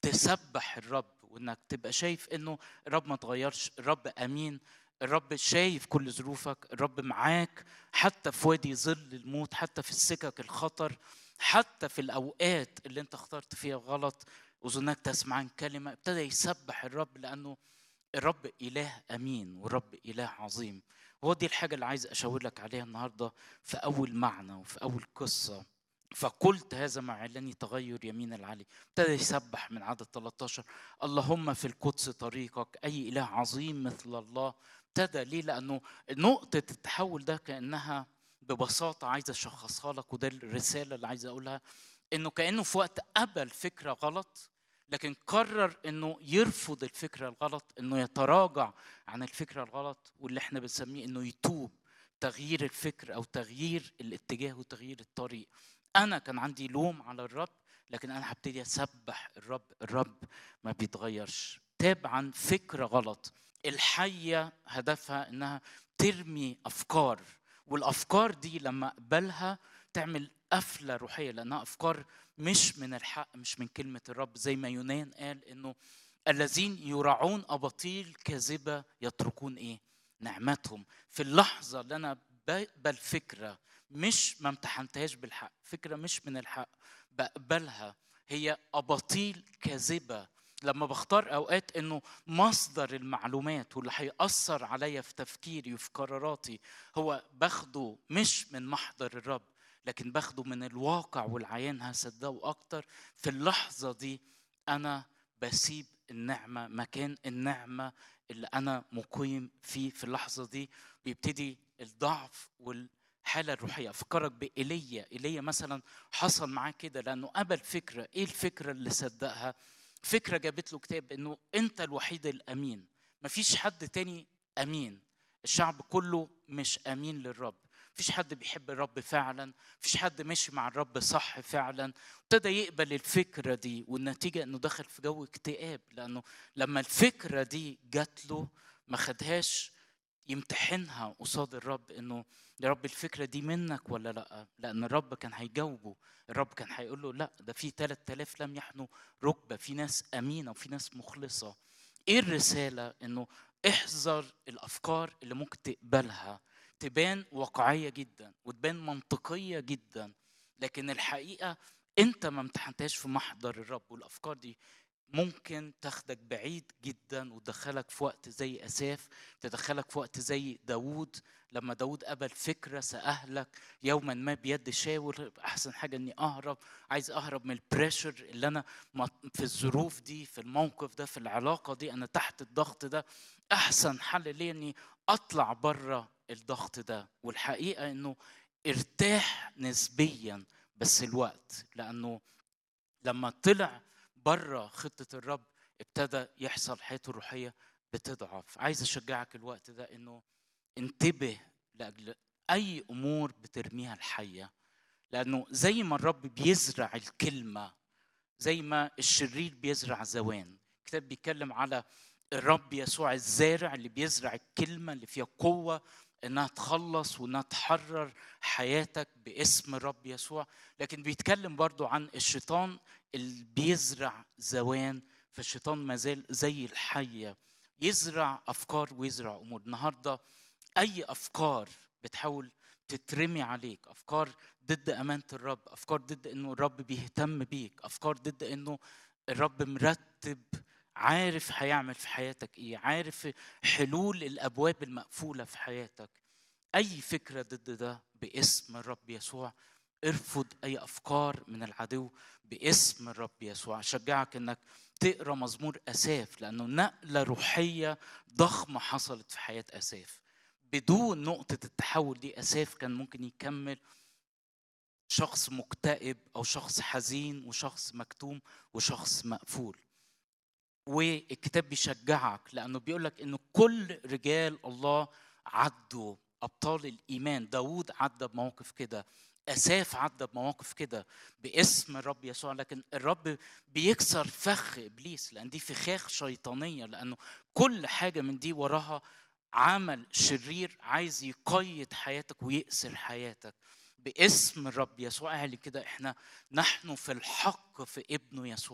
تسبح الرب وانك تبقى شايف انه الرب ما تغيرش الرب امين الرب شايف كل ظروفك الرب معاك حتى في وادي ظل الموت حتى في السكك الخطر حتى في الاوقات اللي انت اخترت فيها غلط اذنك تسمعان كلمه ابتدى يسبح الرب لانه الرب اله امين والرب اله عظيم هو دي الحاجه اللي عايز اشاور لك عليها النهارده في اول معنى وفي اول قصه فقلت هذا مع علني تغير يمين العلي ابتدى يسبح من عدد 13 اللهم في القدس طريقك اي اله عظيم مثل الله ابتدى ليه لانه نقطه التحول ده كانها ببساطه عايز اشخصها لك وده الرساله اللي عايز اقولها انه كانه في وقت قبل فكره غلط لكن قرر انه يرفض الفكره الغلط انه يتراجع عن الفكره الغلط واللي احنا بنسميه انه يتوب تغيير الفكر او تغيير الاتجاه وتغيير الطريق انا كان عندي لوم على الرب لكن انا هبتدي اسبح الرب الرب ما بيتغيرش تاب عن فكره غلط الحيه هدفها انها ترمي افكار والافكار دي لما اقبلها تعمل قفله روحيه لانها افكار مش من الحق مش من كلمه الرب زي ما يونان قال انه الذين يراعون اباطيل كاذبه يتركون ايه نعمتهم في اللحظه اللي انا بقبل فكره مش ما امتحنتهاش بالحق فكره مش من الحق بقبلها هي اباطيل كاذبه لما بختار اوقات انه مصدر المعلومات واللي هيأثر عليا في تفكيري وفي قراراتي هو باخده مش من محضر الرب لكن باخده من الواقع والعيان هصدقه اكتر في اللحظه دي انا بسيب النعمه مكان النعمه اللي انا مقيم فيه في اللحظه دي بيبتدي الضعف والحاله الروحيه افكرك بايليا ايليا مثلا حصل معاه كده لانه قبل فكره ايه الفكره اللي صدقها فكره جابت له كتاب انه انت الوحيد الامين مفيش حد تاني امين الشعب كله مش امين للرب مفيش حد بيحب الرب فعلا مفيش حد ماشي مع الرب صح فعلا ابتدى يقبل الفكره دي والنتيجه انه دخل في جو اكتئاب لانه لما الفكره دي جات له ما خدهاش يمتحنها قصاد الرب انه يا رب الفكره دي منك ولا لا لان الرب كان هيجاوبه الرب كان هيقول له لا ده في 3000 لم يحنوا ركبه في ناس امينه وفي ناس مخلصه ايه الرساله انه احذر الافكار اللي ممكن تقبلها تبان واقعيه جدا وتبان منطقيه جدا لكن الحقيقه انت ما امتحنتهاش في محضر الرب والافكار دي ممكن تاخدك بعيد جدا وتدخلك في وقت زي اساف تدخلك في وقت زي داوود لما داوود قبل فكره ساهلك يوما ما بيد شاول احسن حاجه اني اهرب عايز اهرب من البريشر اللي انا في الظروف دي في الموقف ده في العلاقه دي انا تحت الضغط ده احسن حل ليا اني اطلع بره الضغط ده والحقيقه انه ارتاح نسبيا بس الوقت لانه لما طلع بره خطه الرب ابتدى يحصل حياته الروحيه بتضعف عايز اشجعك الوقت ده انه انتبه لاجل اي امور بترميها الحيه لانه زي ما الرب بيزرع الكلمه زي ما الشرير بيزرع زوان الكتاب بيتكلم على الرب يسوع الزارع اللي بيزرع الكلمه اللي فيها قوه انها تخلص وانها تحرر حياتك باسم الرب يسوع لكن بيتكلم برضو عن الشيطان اللي بيزرع زوان فالشيطان ما زال زي الحيه يزرع افكار ويزرع امور النهارده اي افكار بتحاول تترمي عليك افكار ضد امانه الرب افكار ضد انه الرب بيهتم بيك افكار ضد انه الرب مرتب عارف هيعمل في حياتك ايه عارف حلول الابواب المقفوله في حياتك اي فكره ضد ده باسم الرب يسوع ارفض اي افكار من العدو باسم الرب يسوع اشجعك انك تقرا مزمور اساف لانه نقله روحيه ضخمه حصلت في حياه اساف بدون نقطه التحول دي اساف كان ممكن يكمل شخص مكتئب او شخص حزين وشخص مكتوم وشخص مقفول والكتاب بيشجعك لانه بيقول لك انه كل رجال الله عدوا ابطال الايمان داوود عدى بمواقف كده اساف عدى بمواقف كده باسم الرب يسوع لكن الرب بيكسر فخ ابليس لان دي فخاخ شيطانيه لانه كل حاجه من دي وراها عمل شرير عايز يقيد حياتك ويأسر حياتك باسم الرب يسوع اعلن كده احنا نحن في الحق في ابنه يسوع